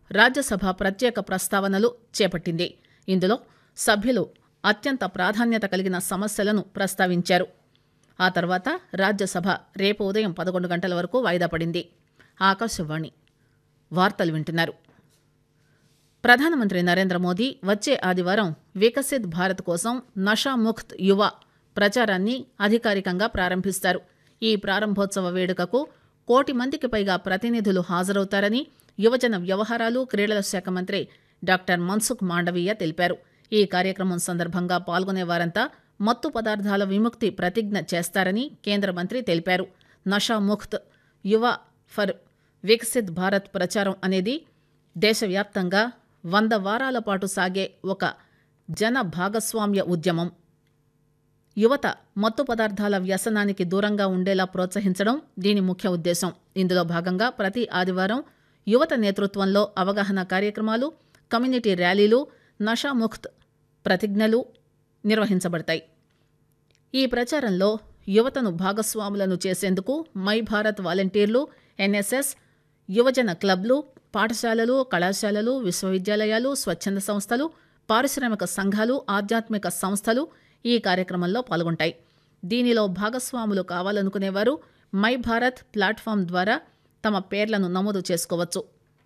రాజ్యసభ ప్రత్యేక ప్రస్తావనలు చేపట్టింది ఇందులో సభ్యులు అత్యంత ప్రాధాన్యత కలిగిన సమస్యలను ప్రస్తావించారు ఆ తర్వాత రాజ్యసభ రేపు ఉదయం పదకొండు గంటల వరకు వాయిదా పడింది ఆకాశవాణి వార్తలు వింటున్నారు ప్రధానమంత్రి నరేంద్ర మోదీ వచ్చే ఆదివారం వికసిత్ భారత్ కోసం నషాముక్త్ యువ ప్రచారాన్ని అధికారికంగా ప్రారంభిస్తారు ఈ ప్రారంభోత్సవ వేడుకకు కోటి మందికి పైగా ప్రతినిధులు హాజరవుతారని యువజన వ్యవహారాలు క్రీడల శాఖ మంత్రి డాక్టర్ మన్సుఖ్ మాండవీయ తెలిపారు ఈ కార్యక్రమం సందర్భంగా పాల్గొనే వారంతా మత్తు పదార్థాల విముక్తి ప్రతిజ్ఞ చేస్తారని కేంద్ర మంత్రి తెలిపారు నషాముక్త్ యువ ఫర్ వికసిత్ భారత్ ప్రచారం అనేది దేశవ్యాప్తంగా వంద వారాల పాటు సాగే ఒక జన భాగస్వామ్య ఉద్యమం యువత మత్తు పదార్థాల వ్యసనానికి దూరంగా ఉండేలా ప్రోత్సహించడం దీని ముఖ్య ఉద్దేశం ఇందులో భాగంగా ప్రతి ఆదివారం యువత నేతృత్వంలో అవగాహన కార్యక్రమాలు కమ్యూనిటీ ర్యాలీలు నషాముక్త్ ప్రతిజ్ఞలు నిర్వహించబడతాయి ఈ ప్రచారంలో యువతను భాగస్వాములను చేసేందుకు మై భారత్ వాలంటీర్లు ఎన్ఎస్ఎస్ యువజన క్లబ్లు పాఠశాలలు కళాశాలలు విశ్వవిద్యాలయాలు స్వచ్ఛంద సంస్థలు పారిశ్రామిక సంఘాలు ఆధ్యాత్మిక సంస్థలు ఈ కార్యక్రమంలో పాల్గొంటాయి దీనిలో భాగస్వాములు కావాలనుకునేవారు మై భారత్ ప్లాట్ఫామ్ ద్వారా తమ పేర్లను నమోదు చేసుకోవచ్చు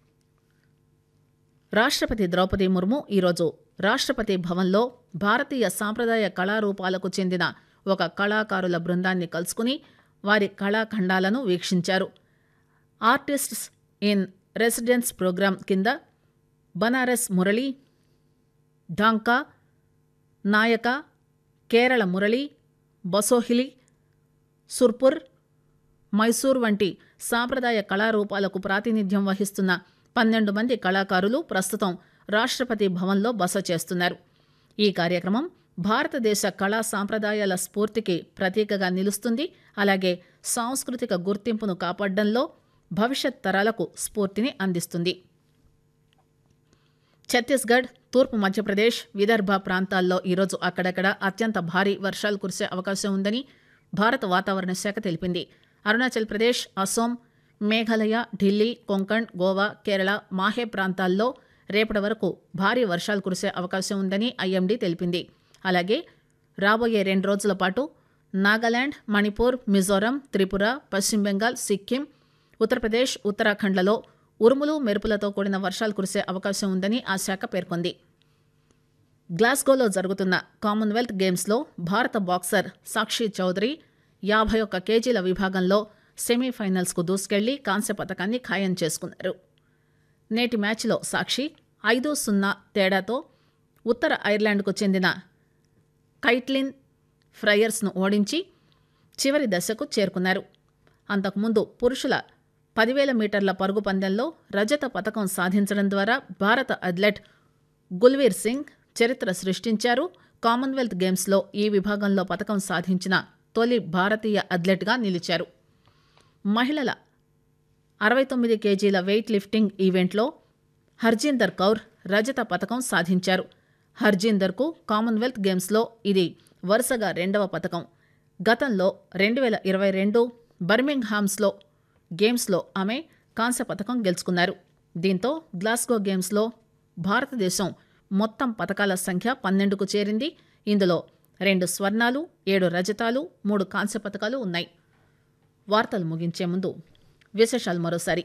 రాష్ట్రపతి ద్రౌపది ముర్ము ఈరోజు రాష్ట్రపతి భవన్లో భారతీయ సాంప్రదాయ కళారూపాలకు చెందిన ఒక కళాకారుల బృందాన్ని కలుసుకుని వారి కళాఖండాలను వీక్షించారు ఆర్టిస్ట్స్ ఇన్ రెసిడెన్స్ ప్రోగ్రాం కింద బనారస్ మురళి ఢాంకా నాయక కేరళ మురళి బసోహిలి సుర్పుర్ మైసూర్ వంటి సాంప్రదాయ కళారూపాలకు ప్రాతినిధ్యం వహిస్తున్న పన్నెండు మంది కళాకారులు ప్రస్తుతం రాష్ట్రపతి భవన్లో బస చేస్తున్నారు ఈ కార్యక్రమం భారతదేశ కళా సాంప్రదాయాల స్ఫూర్తికి ప్రతీకగా నిలుస్తుంది అలాగే సాంస్కృతిక గుర్తింపును కాపాడడంలో భవిష్యత్ తరాలకు స్ఫూర్తిని అందిస్తుంది ఛత్తీస్గఢ్ తూర్పు మధ్యప్రదేశ్ విదర్భ ప్రాంతాల్లో ఈరోజు అక్కడక్కడ అత్యంత భారీ వర్షాలు కురిసే అవకాశం ఉందని భారత వాతావరణ శాఖ తెలిపింది అరుణాచల్ ప్రదేశ్ అసోం మేఘాలయ ఢిల్లీ కొంకణ్ గోవా కేరళ మాహే ప్రాంతాల్లో రేపటి వరకు భారీ వర్షాలు కురిసే అవకాశం ఉందని ఐఎండీ తెలిపింది అలాగే రాబోయే రెండు రోజుల పాటు నాగాలాండ్ మణిపూర్ మిజోరం త్రిపుర పశ్చిమ బెంగాల్ సిక్కిం ఉత్తరప్రదేశ్ ఉత్తరాఖండ్లలో ఉరుములు మెరుపులతో కూడిన వర్షాలు కురిసే అవకాశం ఉందని ఆ శాఖ పేర్కొంది గ్లాస్గోలో జరుగుతున్న కామన్వెల్త్ గేమ్స్లో భారత బాక్సర్ సాక్షి చౌదరి యాభై ఒక్క కేజీల విభాగంలో సెమీఫైనల్స్కు దూసుకెళ్లి కాంస్య పథకాన్ని ఖాయం చేసుకున్నారు నేటి మ్యాచ్లో సాక్షి ఐదు సున్నా తేడాతో ఉత్తర ఐర్లాండ్కు చెందిన కైట్లిన్ ఫ్రయర్స్ను ఓడించి చివరి దశకు చేరుకున్నారు అంతకుముందు పురుషుల పదివేల మీటర్ల పరుగు పందెంలో రజత పథకం సాధించడం ద్వారా భారత అథ్లెట్ గుల్వీర్ సింగ్ చరిత్ర సృష్టించారు కామన్వెల్త్ గేమ్స్లో ఈ విభాగంలో పథకం సాధించిన తొలి భారతీయ అథ్లెట్గా నిలిచారు మహిళల అరవై తొమ్మిది కేజీల వెయిట్ లిఫ్టింగ్ ఈవెంట్లో హర్జీందర్ కౌర్ రజత పథకం సాధించారు హర్జీందర్కు కామన్వెల్త్ గేమ్స్లో ఇది వరుసగా రెండవ పథకం గతంలో రెండు వేల ఇరవై రెండు బర్మింగ్హామ్స్లో గేమ్స్లో ఆమె కాంస్య పథకం గెలుచుకున్నారు దీంతో గ్లాస్గో గేమ్స్లో భారతదేశం మొత్తం పథకాల సంఖ్య పన్నెండుకు చేరింది ఇందులో రెండు స్వర్ణాలు ఏడు రజతాలు మూడు కాంస్య పథకాలు ఉన్నాయి వార్తలు ముగించే ముందు విశేషాలు మరోసారి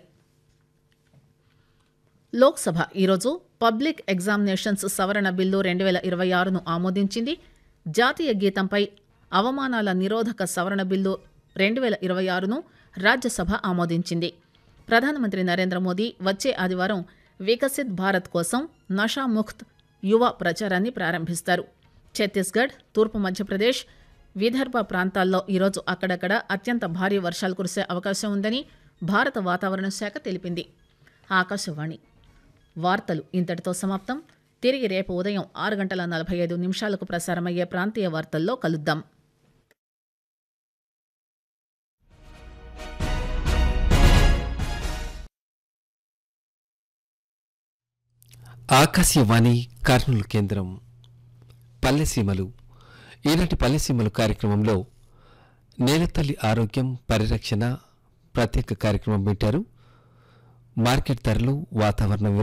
లోక్సభ ఈరోజు పబ్లిక్ ఎగ్జామినేషన్స్ సవరణ బిల్లు రెండు వేల ఇరవై ఆరును ఆమోదించింది జాతీయ గీతంపై అవమానాల నిరోధక సవరణ బిల్లు రెండు వేల ఇరవై ఆరును రాజ్యసభ ఆమోదించింది ప్రధానమంత్రి నరేంద్ర మోదీ వచ్చే ఆదివారం వికసిత్ భారత్ కోసం నషాముక్త్ యువ ప్రచారాన్ని ప్రారంభిస్తారు ఛత్తీస్గఢ్ తూర్పు మధ్యప్రదేశ్ విదర్భ ప్రాంతాల్లో ఈరోజు అక్కడక్కడ అత్యంత భారీ వర్షాలు కురిసే అవకాశం ఉందని భారత వాతావరణ శాఖ తెలిపింది ఆకాశవాణి వార్తలు ఇంతటితో సమాప్తం తిరిగి రేపు ఉదయం ఆరు గంటల నలభై ఐదు నిమిషాలకు ప్రసారమయ్యే ప్రాంతీయ వార్తల్లో కలుద్దాం ఆకాశవాణి కర్నూలు కేంద్రం పల్లెసీమలు ఈనాటి పల్లెసీమలు కార్యక్రమంలో నేలతల్లి ఆరోగ్యం పరిరక్షణ ప్రత్యేక కార్యక్రమం పెట్టారు మార్కెట్ ధరలు వాతావరణం